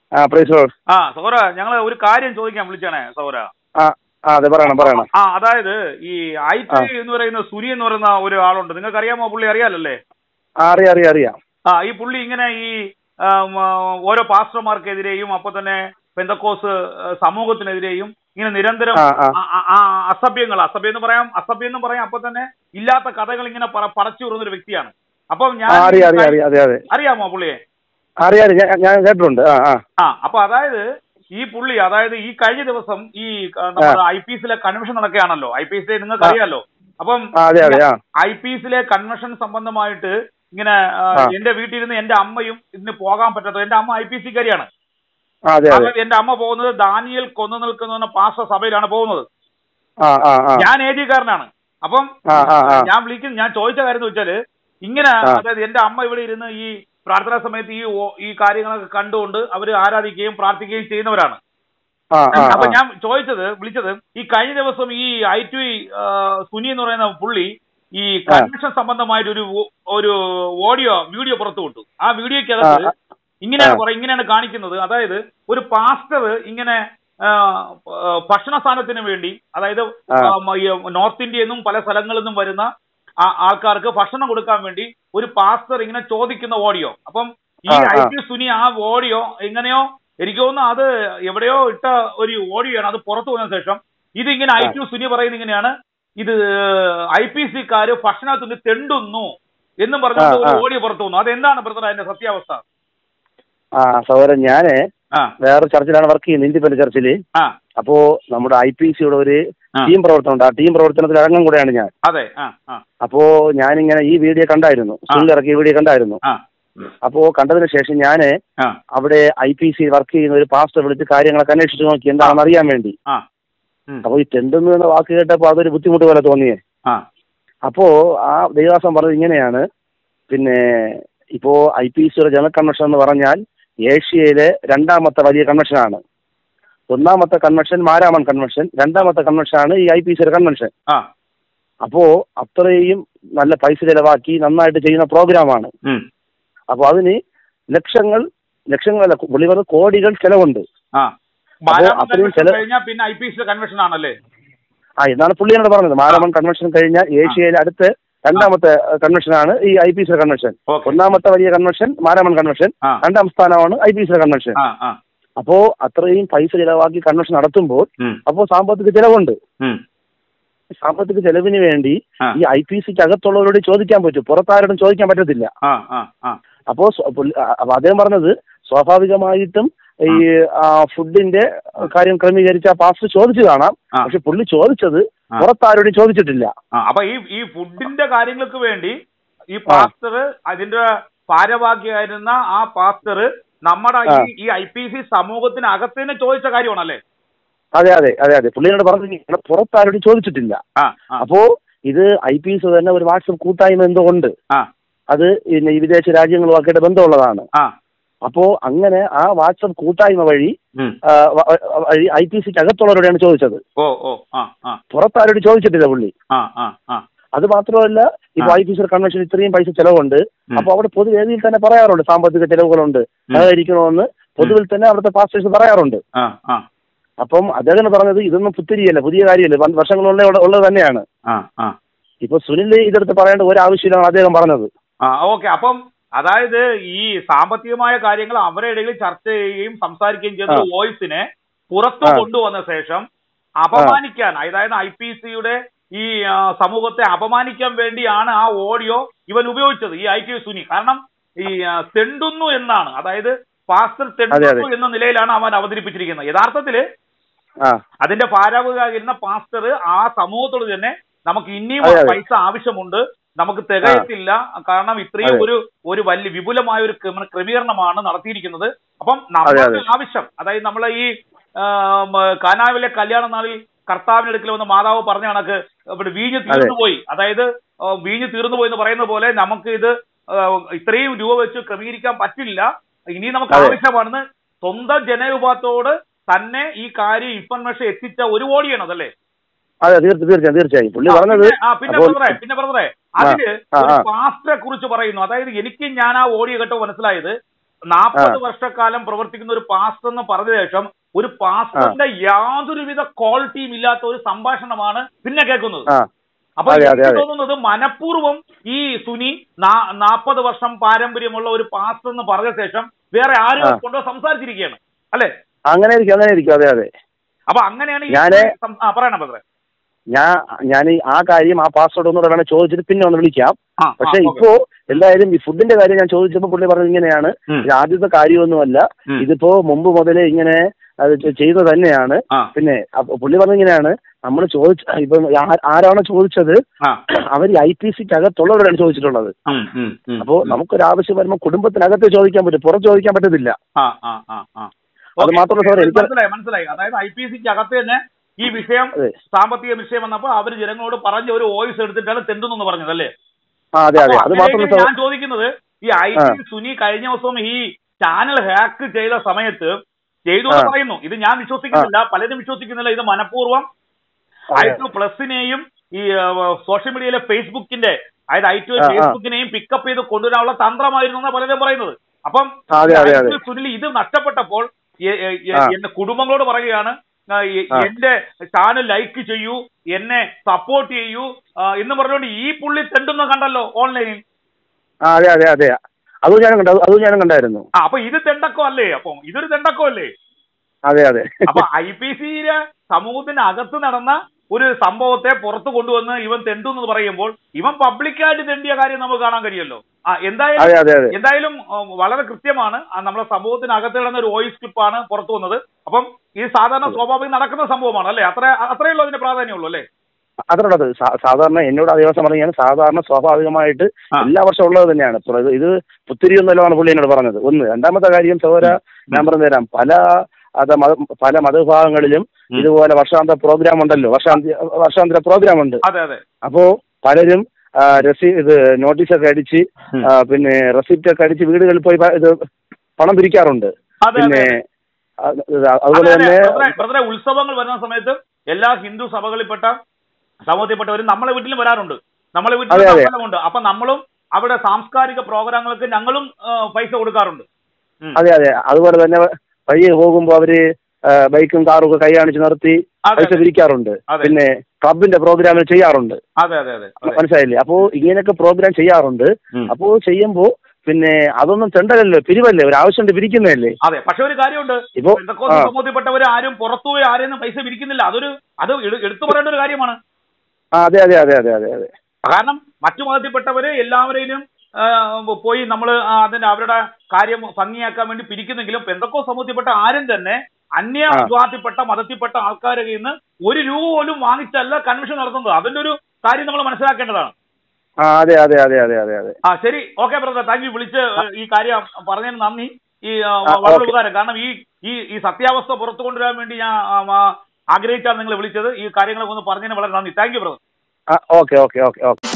ആ price load ആ സൗര ഞങ്ങൾ ഒരു കാര്യം ചോദിക്കാൻ വിളിച്ചാണേ സൗര ആ ആ അതെ പറയണം പറയണം ആ അതായത് ഈ ഐ ടി എന്ന് പറയുന്ന സുനി എന്ന് പറയുന്ന ഒരു ആളുണ്ട് നിങ്ങൾക്ക് അറിയാമോ പുള്ളി അറിയാലല്ലേ ആ അറിയാം അറിയാം അറിയാം ആ ഈ പുള്ളി ഇങ്ങനെ ഈ ആം, ആ, ഓരോ പാസ്റ്റർമാർക്കെതിരെയും അപ്പൊ തന്നെ പെന്തക്കോസ് ആ, സമൂഹത്തിനെതിരെയും ഇങ്ങനെ നിരന്തരം ആ, ആ. ആ, ആ, ആ, അസഭ്യങ്ങൾ അസഭ്യം എന്ന് പറയാം അസഭ്യം എന്ന് പറയാം അപ്പൊ തന്നെ ഇല്ലാത്ത കഥകൾ ഇങ്ങനെ പറ- പടച്ചു വിടുന്ന ഒരു വ്യക്തിയാണ് അപ്പം ആ ഞാൻ അറിയാം അറിയാം അറിയാം അതെ അതെ അറിയാമോ പുള്ളിയെ അറിയാം അറിയാം ഞാൻ- ഞാൻ കേട്ടിട്ടുണ്ട് ആ ആ ആ അപ്പൊ അതായത് ഈ പുള്ളി അതായത് ഈ കഴിഞ്ഞ ദിവസം ഈ ആ, നമ്മുടെ ഐ പി എസിലെ കൺവെൻഷൻ നടക്കുകയാണല്ലോ ഐ പി എസിലെ നിങ്ങൾക്ക് ആ. അറിയാലോ അപ്പം ആ അതെ അതെ ആ ഐ പി എസിലെ കൺവെൻഷൻ സംബന്ധമായിട്ട് ഇങ്ങനെ ആ, ആ. എന്റെ വീട്ടിൽ ഇരുന്ന് എന്റെ അമ്മയും ഇതിന് പോകാൻ പറ്റാത്തത് എന്റെ അമ്മ ഐ പി സി കാരിയാണ് ആ അതെ അതെ അപ്പൊ എന്റെ അമ്മ പോകുന്നത് ദാനിയൽ കൊന്നു നിൽക്കുന്ന പാസ്റ്റർ സഭയിലാണ് പോകുന്നത് ആ ആ ആ ഞാൻ എ ജിക്കാരനാണ് അപ്പം ആ, ആ, ആ. ഞാൻ വിളിക്കുന്ന ഞാൻ ചോദിച്ച കാര്യം എന്ന് വെച്ചാല് ഇങ്ങനെ ആ. അതായത് എന്റെ അമ്മ ഇവിടെ ഇരുന്ന് ഈ പ്രാർത്ഥനാ സമയത്ത് ഈ ഓ- ഈ കാര്യങ്ങളൊക്കെ കണ്ടുകൊണ്ട് അവർ ആരാധിക്കുകയും പ്രാർത്ഥിക്കുകയും ചെയ്യുന്നവരാണ് ആ ആ അപ്പൊ ആ. ഞാൻ ചോദിച്ചത് വിളിച്ചത് ഈ കഴിഞ്ഞ ദിവസം ഈ ഐ ടു സുനി എന്ന് പറയുന്ന പുള്ളി ഈ കൺവെൻഷൻ സംബന്ധമായിട്ട് ഒരു വോ- ഒരു ഓഡിയോ വീഡിയോ പുറത്തു വിട്ടു ആ വീഡിയോയ്ക്കകത്ത് ആ, ഇങ്ങനെയാണ് ആ. പറ ഇങ്ങനെയാണ് കാണിക്കുന്നത് അതായത് ഒരു പാസ്റ്റർ ഇങ്ങനെ ആ, ആ, ഭക്ഷണ സാധനത്തിന് വേണ്ടി അതായത് ആ. ആ, മ- ഈ നോർത്ത് ഇന്ത്യയിൽ നിന്നും പല സ്ഥലങ്ങളിൽ നിന്നും വരുന്ന ആ- ആൾക്കാർക്ക് ഭക്ഷണം കൊടുക്കാൻ വേണ്ടി ഒരു പാസ്റ്റർ ഇങ്ങനെ ചോദിക്കുന്ന ഓഡിയോ അപ്പം ഈ ആ, ഐ ആ. ടി സുനി ആ ഓഡിയോ എങ്ങനെയോ എനിക്ക് തോന്നുന്നു അത് എവിടെയോ ഇട്ട ഒരു ഓഡിയോ ആണ് അത് പുറത്തു വന്ന ശേഷം ഇത് ഇങ്ങനെ ഐ ടി സുനി പറയുന്നത് ഇങ്ങനെയാണ് ഇത് ഐ പി സിക്കാര് ഭക്ഷണത്തിന് തെണ്ടുന്നു എന്നും പറഞ്ഞുകൊണ്ട് ആ, ഒരു ആ. ഓഡിയോ പുറത്തു വന്നു അതെന്താണ് ബ്രദർ അതിന്റെ സത്യാവസ്ഥ ആ സഹോദരൻ ഞാന് ആ വേറെ ചർച്ചിലാണ് വർക്ക് ചെയ്യുന്നത് ഇൻഡിപെൻഡന്റ് ചർച്ചില് ആ അപ്പോ നമ്മുടെ ഐ പി സിയുടെ ഒരു ആ. ടീം പ്രവർത്തനം ഉണ്ട് ആ ടീം പ്രവർത്തനത്തിൽ അംഗം കൂടെയാണ് ഞാൻ അതെ ആ ആ അപ്പോ ഞാനിങ്ങനെ ഈ വീഡിയോ കണ്ടായിരുന്നു സുനിൽ ഇറക്കിയ വീഡിയോ കണ്ടായിരുന്നു ആ അപ്പോ കണ്ടതിന് ശേഷം ഞാന് ആ അവിടെ ഐ പി സി വർക്ക് ചെയ്യുന്ന ഒരു പാസ്റ്റർ വിളിച്ച് കാര്യങ്ങളൊക്കെ അന്വേഷിച്ച് നോക്കി എന്താണെന്ന് അറിയാൻ വേണ്ടി ആ ഉം. അപ്പൊ ഈ തെണ്ടുന്നു എന്ന വാക്ക് കേട്ടപ്പോ അതൊരു ബുദ്ധിമുട്ട് പോലെ തോന്നിയേ ആ അപ്പോ ആ ദേവദാസം പറഞ്ഞത് ഇങ്ങനെയാണ് പിന്നെ ഇപ്പോ ഐ പി സിയുടെ ജനറൽ കൺവെൻഷൻ എന്ന് പറഞ്ഞാൽ ഏഷ്യയിലെ രണ്ടാമത്തെ വലിയ കൺവെൻഷനാണ് ഒന്നാമത്തെ കൺവെൻഷൻ മാരാമൺ കൺവെൻഷൻ രണ്ടാമത്തെ കൺവെൻഷനാണ് ഈ ഐ പി സിയുടെ കൺവെൻഷൻ ആ അപ്പോ അത്രയും നല്ല പൈസ ചെലവാക്കി നന്നായിട്ട് ചെയ്യുന്ന പ്രോഗ്രാമാണ് ഉം. അപ്പൊ അതിന് ലക്ഷങ്ങൾ ലക്ഷങ്ങളല്ല പുള്ളി പറഞ്ഞ കോടികൾ ചെലവുണ്ട് ആ അപ്പോ ബാലാമൺ അത്രയും കൺവെൻഷൻ ചെല- കഴിഞ്ഞാൽ പിന്നെ ഐ പി സിയുടെ കൺവെൻഷൻ ആണല്ലേ ആ എന്നാണ് പുള്ളി എന്നോട് പറഞ്ഞത് മാരാമൺ കൺവെൻഷൻ കഴിഞ്ഞാൽ ഏഷ്യയിലെ അടുത്ത രണ്ടാമത്തെ കൺവെൻഷനാണ് ഈ ഐ പി സിയുടെ കൺവെൻഷൻ ഓക്കെ ഒന്നാമത്തെ വലിയ കൺവെൻഷൻ മാരാമൺ കൺവെൻഷൻ ആ രണ്ടാം സ്ഥാനമാണ് ഐ പി സിയുടെ കൺവെൻഷൻ ആ ആ അപ്പോ അത്രയും പൈസ ചെലവാക്കി കൺവെൻഷൻ നടത്തുമ്പോൾ ഉം. അപ്പോൾ സാമ്പത്തിക ചെലവുണ്ട് ഉം. സാമ്പത്തിക ചെലവിന് വേണ്ടി ആ. ഈ ഐ പി സിക്ക് അകത്തുള്ളവരോട് ചോദിക്കാൻ പറ്റും പുറത്താരോടും ചോദിക്കാൻ പറ്റത്തില്ല ആ ആ ആ അപ്പോ സ്വ- പുള്ളി- ആ, അപ്പൊ അദ്ദേഹം പറഞ്ഞത് സ്വാഭാവികമായിട്ടും ഈ ആ, ഫുഡിന്റെ കാര്യം ക്രമീകരിച്ച പാസ്റ്റ് ചോദിച്ചു കാണാം ആ. പക്ഷെ പുള്ളി ചോദിച്ചത് ആ. പുറത്താരോടും ചോദിച്ചിട്ടില്ല ആ അപ്പൊ ഈ ഈ ഫുഡിന്റെ കാര്യങ്ങൾക്ക് വേണ്ടി ഈ പാസ്റ്റർ അതിന്റെ ഭാരവാഹിയായിരുന്ന ആ പാസ്റ്റർ നമ്മുടെ ഈ ഈ ഐ പി സി സമൂഹത്തിനകത്ത് തന്നെ ചോദിച്ച കാര്യമാണല്ലേ അതെ അതെ അതെ അതെ പുള്ളിയോട് പറഞ്ഞു പുറത്താരോടും ചോദിച്ചിട്ടില്ല ആ ആ അപ്പോ ഇത് ഐ പി എസ് തന്നെ ഒരു വാട്സപ്പ് കൂട്ടായ്മ എന്തോ ഉണ്ട് ആ അത് പിന്നെ ഈ വിദേശ രാജ്യങ്ങളുമായിട്ട് ബന്ധമുള്ളതാണ് ആ അപ്പോ അങ്ങനെ ആ വാട്സപ്പ് കൂട്ടായ്മ വഴി ഉം. ആ, വ- വഴി ഐ പി സിക്ക് അകത്തുള്ളവരോടാണ് ചോദിച്ചത് ഓ ഓ ആ ആ പുറത്താരോട് ചോദിച്ചിട്ടില്ല പുള്ളി ആ ആ ആ അത് മാത്രമല്ല ഇപ്പൊ ആ. ഐ പി സി കൺവെൻഷൻ ഇത്രയും പൈസ ചെലവുണ്ട് ഉം. അപ്പൊ അവിടെ പൊതുവേദിയിൽ തന്നെ പറയാറുണ്ട് സാമ്പത്തിക ചെലവുകളുണ്ട് ഉം. സഹകരിക്കണമെന്ന് പൊതുവിൽ തന്നെ അവിടുത്തെ പാസ്റ്റേഴ്സ് പറയാറുണ്ട് ആ ആ അപ്പം അദ്ദേഹം പറഞ്ഞത് ഇതൊന്നും പുത്തിരിയല്ല പുതിയ കാര്യമല്ല പണ്ട് വർഷങ്ങളുള്ള ഉള്ളത് തന്നെയാണ് ആ ആ ഇപ്പൊ സുനിൽ ഇതെടുത്ത് പറയേണ്ട ഒരു ആവശ്യമില്ലാണ് അദ്ദേഹം പറഞ്ഞത് ആ ഓക്കെ അപ്പം അതായത് ഈ സാമ്പത്തികമായ കാര്യങ്ങൾ അവരുടെ ഇടയിൽ ചർച്ച ചെയ്യുകയും സംസാരിക്കുകയും ചെയ്ത ആ. വോയിസിനെ പുറത്തു ആ. കൊണ്ടുവന്ന ശേഷം അപമാനിക്കാൻ അതായത് ഐ പി സിയുടെ ഈ ആ, സമൂഹത്തെ അപമാനിക്കാൻ വേണ്ടിയാണ് ആ ഓഡിയോ ഇവൻ ഉപയോഗിച്ചത് ഈ ഐ ടി സുനി കാരണം ഈ ആ, തെണ്ടുന്നു എന്നാണ് അതായത് പാസ്റ്റർ തെണ്ടുന്നു അതെ. എന്ന നിലയിലാണ് അവൻ അവതരിപ്പിച്ചിരിക്കുന്നത് യഥാർത്ഥത്തില് ആ അതിന്റെ ഭാരവാഹിയായിരുന്ന പാസ്റ്റർ ആ സമൂഹത്തോട് തന്നെ നമുക്ക് ഇനിയും അതെ, അതെ. പൈസ ആവശ്യമുണ്ട് നമുക്ക് തികയത്തില്ല കാരണം ഇത്രയും അതെ. ഒരു ഒരു വലിയ വിപുലമായ ഒരു ക്രമ- ക്രമീകരണമാണ് നടത്തിയിരിക്കുന്നത് അപ്പം അതെ, നമ്മുടെ അതെ. ആവശ്യം അതായത് നമ്മളെ ഈ ആ, മ, കാനാവിലെ കല്യാണ നാളിൽ കർത്താവിന്റെ അടുക്കൽ വന്ന മാതാവ് പറഞ്ഞ കണക്ക് ഇവിടെ വീഞ്ഞ് തീർന്നു പോയി അതായത് ആ, വീഞ്ഞ് തീർന്നു പോയി എന്ന് പറയുന്ന പോലെ നമുക്ക് ഇത് ആ, ഇത്രയും രൂപ വെച്ച് ക്രമീകരിക്കാൻ പറ്റില്ല ഇനി നമുക്ക് അതെ. ആവശ്യമാണെന്ന് സ്വന്തം ജനവിഭാഗത്തോട് തന്നെ ഈ കാര്യം ഇൻഫർമേഷൻ എത്തിച്ച ഒരു ഓടിയാണ് അതല്ലേ അതെ തീർച്ച തീർച്ചയായും തീർച്ചയായും പുള്ളി ആ, പറഞ്ഞത് പിന്നെ- ആ, പിന്നെ അപ്പോൾ- ബ്രദറെ പിന്നെ ബ്രദറെ അതില് ആ, ഒരു ആ. പാസ്റ്ററെ കുറിച്ച് പറയുന്നു അതായത് എനിക്ക് ഞാൻ ആ ഓഡിയോ കേട്ടോ മനസ്സിലായത് നാൽപ്പത് ആ. വർഷക്കാലം പ്രവർത്തിക്കുന്ന ഒരു പാസ്റ്റർ എന്ന് പറഞ്ഞ ശേഷം ഒരു പാസ്റ്ററിന്റെ യാതൊരുവിധ ക്വാളിറ്റിയും ഇല്ലാത്ത ഒരു സംഭാഷണമാണ് പിന്നെ കേൾക്കുന്നത് ആ അപ്പൊ അതെ, അതെ, എനിക്ക് അതെ. തോന്നുന്നത് മനഃപൂർവ്വം ഈ സുനി നാ- നാപ്പത് വർഷം പാരമ്പര്യമുള്ള ഒരു പാസ്റ്റർ എന്ന് പറഞ്ഞ ശേഷം വേറെ ആരും ആ. കൊണ്ടോ സംസാരിച്ചിരിക്കുകയാണ് അല്ലെ അങ്ങനെ ഇരിക്കും അങ്ങനെ ഇരിക്കും അതെ അതെ അപ്പൊ അങ്ങനെയാണ് ഈ ഞാന് സം- ആ പറയണം ബദ്രെ ഞാൻ ഞാൻ ഈ ആ കാര്യം ആ പാസ്വേഡ് ഒന്നുകൂടെ വേണേൽ ചോദിച്ചിട്ട് പിന്നെ ഒന്ന് വിളിക്കാം ആ, ആ, പക്ഷെ ഓക്കേ. ഇപ്പോ എന്തായാലും ഈ ഫുഡിന്റെ കാര്യം ഞാൻ ചോദിച്ചപ്പോൾ പുള്ളി പറഞ്ഞത് ഇങ്ങനെയാണ് ഉം. ഇത് ആദ്യത്തെ കാര്യമൊന്നുമല്ല ഉം. ഇതിപ്പോ മുമ്പ് മുതലേ ഇങ്ങനെ അത് ചെ- ചെയ്തത് തന്നെയാണ് ആ, പിന്നെ അപ്പൊ പുള്ളി പറഞ്ഞ ഇങ്ങനെയാണ് നമ്മൾ ചോദിച്ച ഇപ്പൊ ആ- ആരാണോ ചോദിച്ചത് ആ, അവർ ഐ പി സിക്ക് അകത്തുള്ളവരാണ് ചോദിച്ചിട്ടുള്ളത് ഉം, ഉം, ഉം, അപ്പോ നമുക്കൊരു ആവശ്യം വരുമ്പോൾ കുടുംബത്തിനകത്ത് ചോദിക്കാൻ പറ്റും പുറത്ത് ചോദിക്കാൻ പറ്റത്തില്ല ആ, ആ, ആ, ആ. അത് ഓക്കേ, മാത്രമല്ല സാറേ, എനിക്ക് മനസ്സിലായി മനസ്സിലായി അതായത് ഐ പി സിക്ക് അകത്ത് തന്നെ ഈ വിഷയം അതെ സാമ്പത്തിക വിഷയം വന്നപ്പോൾ അവർ ജനങ്ങളോട് പറഞ്ഞ ഒരു വോയിസ് എടുത്തിട്ടാണ് തെണ്ടുന്നു പറഞ്ഞത് അല്ലേ ആ അതെ അതെ അപ്പൊ അത് മാത്രമല്ല അങ്ങനെയെങ്കിൽ സാർ ഞാൻ ചോദിക്കുന്നത് ഈ ഐ ടി സുനി കഴിഞ്ഞ ദിവസം ഈ ചാനൽ ഹാക്ക് ചെയ്ത സമയത്ത് ചെയ്തു എന്ന് ആ. പറയുന്നു ഇത് ഞാൻ വിശ്വസിക്കുന്നില്ല പലരും വിശ്വസിക്കുന്നില്ല ഇത് മനഃപൂർവ്വം ഐ അതെ. ടു പ്ലസിനെയും ഈ സോഷ്യൽ മീഡിയയിലെ ഫേസ്ബുക്കിന്റെ അതായത് ഐ ടു ആ, ആ. ഫേസ്ബുക്കിനെയും പിക്കപ്പ് ചെയ്ത് കൊണ്ടുവരാനുള്ള തന്ത്രമായിരുന്നു എന്നാണ് പലരും പറയുന്നത് അപ്പം ആ, അതെ, അതെ, ഈ അതെ. ഐ2 സുനിൽ ഇത് നഷ്ടപ്പെട്ടപ്പോൾ എ- എ- എ- ആ. എന്റെ കുടുംബങ്ങളോട് പറയുകയാണ് ആ, എ- ആ. എന്റെ ചാനൽ ലൈക്ക് ചെയ്യൂ എന്നെ സപ്പോർട്ട് ചെയ്യൂ ആ, എന്ന് പറഞ്ഞുകൊണ്ട് ഈ പുള്ളി തെണ്ടുന്ന കണ്ടല്ലോ ഓൺലൈനിൽ ആ അതെ അതെ അതെ അതും ഞാനും കണ്ടു അതും ഞാനും കണ്ടായിരുന്നു ആ അപ്പൊ ഇത് തെണ്ടക്കം അല്ലേ അപ്പം ഇതൊരു തെണ്ടക്കം അല്ലേ അതെ അതെ അപ്പൊ ഐ പി സിയിലെ സമൂഹത്തിന് അകത്ത് നടന്ന ഒരു സംഭവത്തെ പുറത്തു കൊണ്ടുവന്ന് ഇവൻ തെണ്ടു എന്ന് പറയുമ്പോൾ ഇവൻ പബ്ലിക്കായിട്ട് തെണ്ടിയ കാര്യം നമുക്ക് കാണാൻ കഴിയുമല്ലോ ആ അതെ എന്തായാലും അതെ അതെ എന്തായാലും ആ, വളരെ കൃത്യമാണ് ആ, നമ്മുടെ സമൂഹത്തിനകത്ത് കിടന്ന ഒരു വോയിസ് ക്ലിപ്പാണ് പുറത്തു വന്നത് അപ്പം ഇത് സാധാരണ സ്വാഭാവികം നടക്കുന്ന സംഭവമാണ് അല്ലേ അത്ര അത്രയേ ഉള്ളൂ അതിന്റെ പ്രാധാന്യമുള്ളൂ അല്ലേ അതിനുള്ളത് സാധാരണ എന്നോട് ആ ദിവസം പറഞ്ഞാൽ സാധാരണ സ്വാഭാവികമായിട്ട് ആ. എല്ലാ വർഷവും ഉള്ളത് തന്നെയാണ് പ്ര- ഇത് പുത്തിരിയൊന്നുമല്ലാണ് പുള്ളി എന്നോട് പറഞ്ഞത് ഒന്ന് രണ്ടാമത്തെ കാര്യം സഹോദര ഞാൻ പറഞ്ഞു തരാം പല അത് മത പല മതവിഭാഗങ്ങളിലും ഉം. ഇതുപോലെ വർഷാന്ത പ്രോഗ്രാം ഉണ്ടല്ലോ വർഷാന്ത വർഷാന്തര പ്രോഗ്രാം ഉണ്ട് അതെ അതെ അപ്പോ പലരും ആ, രസീ ഇത് നോട്ടീസൊക്കെ അടിച്ച് ഉം. ആ, പിന്നെ റെസിപ്റ്റ് ഒക്കെ അടിച്ച് വീടുകളിൽ പോയി പ- ഇത് പണം പിരിക്കാറുണ്ട് അതെ പിന്നെ അതെ അത് ഇത് അതുപോലെ അതെ, അതെ. തന്നെ ബ്രദറെ, ബ്രദറെ, ഉത്സവങ്ങൾ വരുന്ന സമയത്ത് എല്ലാ ഹിന്ദു സഭകളിൽപ്പെട്ട സമൂഹത്തിൽപ്പെട്ടവരും നമ്മളെ വീട്ടിലും വരാറുണ്ട് നമ്മളെ അതെ, വീട്ടിലും അതെ. അമ്പലമുണ്ട് അപ്പൊ നമ്മളും അവിടെ സാംസ്കാരിക പ്രോഗ്രാമുകൾക്ക് ഞങ്ങളും ആ, പൈസ കൊടുക്കാറുണ്ട് ഉം. അതെ അതെ അതുപോലെ തന്നെ വഴിയെ പോകുമ്പോ അവര് ആ, ബൈക്കും കാറും ഒക്കെ കൈ കാണിച്ച് നിർത്തി അതെ പൈസ അതെ. പിരിക്കാറുണ്ട് അതെ. പിന്നെ ക്ലബിന്റെ പ്രോഗ്രാമിൽ ചെയ്യാറുണ്ട് അതെ അതെ അതെ അതെ. മനസ്സിലായില്ലേ അപ്പോ ഇങ്ങനെയൊക്കെ പ്രോഗ്രാം ചെയ്യാറുണ്ട് ഉം. അപ്പോ ചെയ്യുമ്പോ പിന്നെ അതൊന്നും തെണ്ടലല്ലോ പിരിവല്ലേ ഒരു ആവശ്യമുണ്ട് പിരിക്കുന്നതല്ലേ അതെ പക്ഷെ ഒരു കാര്യമുണ്ട് ഇപ്പോ എന്തൊക്കെ ആ. സമൂഹത്തിൽപ്പെട്ടവർ ആരും പുറത്തുപോയി ആരെയും പൈസ പിരിക്കുന്നില്ല അതൊരു അത് എടു- എടുത്തു പറയേണ്ട ഒരു കാര്യമാണ് ആ അതെ അതെ അതെ അതെ അതെ അതെ കാരണം മറ്റു മതത്തിൽപ്പെട്ടവര് എല്ലാവരെയും ആ, പോയി നമ്മൾ അതിന്റെ അവരുടെ കാര്യം ഭംഗിയാക്കാൻ വേണ്ടി പിരിക്കുന്നെങ്കിലും പെന്തക്കോ സമൂഹത്തിൽപ്പെട്ട ആരും തന്നെ അന്യ ആ. വിഭാഗത്തിൽപ്പെട്ട മതത്തിൽപ്പെട്ട ആൾക്കാരെ കയ്യിൽ നിന്ന് ഒരു രൂപ പോലും വാങ്ങിച്ചല്ല കൺവെൻഷൻ നടത്തുന്നത് അതിന്റെ ഒരു കാര്യം നമ്മൾ മനസ്സിലാക്കേണ്ടതാണ് ആ അതെ അതെ അതെ അതെ അതെ അതെ ആ ശരി ഓക്കെ ബ്രദർ താങ്ക് യു വിളിച്ച് ഈ കാര്യം പറഞ്ഞതിന് നന്ദി ഈ ആ, ആ, വളരെ ഓക്കേ. ഉപകാരം കാരണം ഈ ഈ ഈ സത്യാവസ്ഥ പുറത്തു കൊണ്ടുവരാൻ വേണ്ടി ഞാൻ ആ, ആ, ആഗ്രഹിച്ചാണ് നിങ്ങൾ വിളിച്ചത് ഈ കാര്യങ്ങളൊക്കെ ഒന്ന് പറഞ്ഞതിന് വളരെ നന്ദി താങ്ക് യു ബ്രദർ ആ ഓക്കെ ഓക്കെ ഓക്കെ ഓക്കെ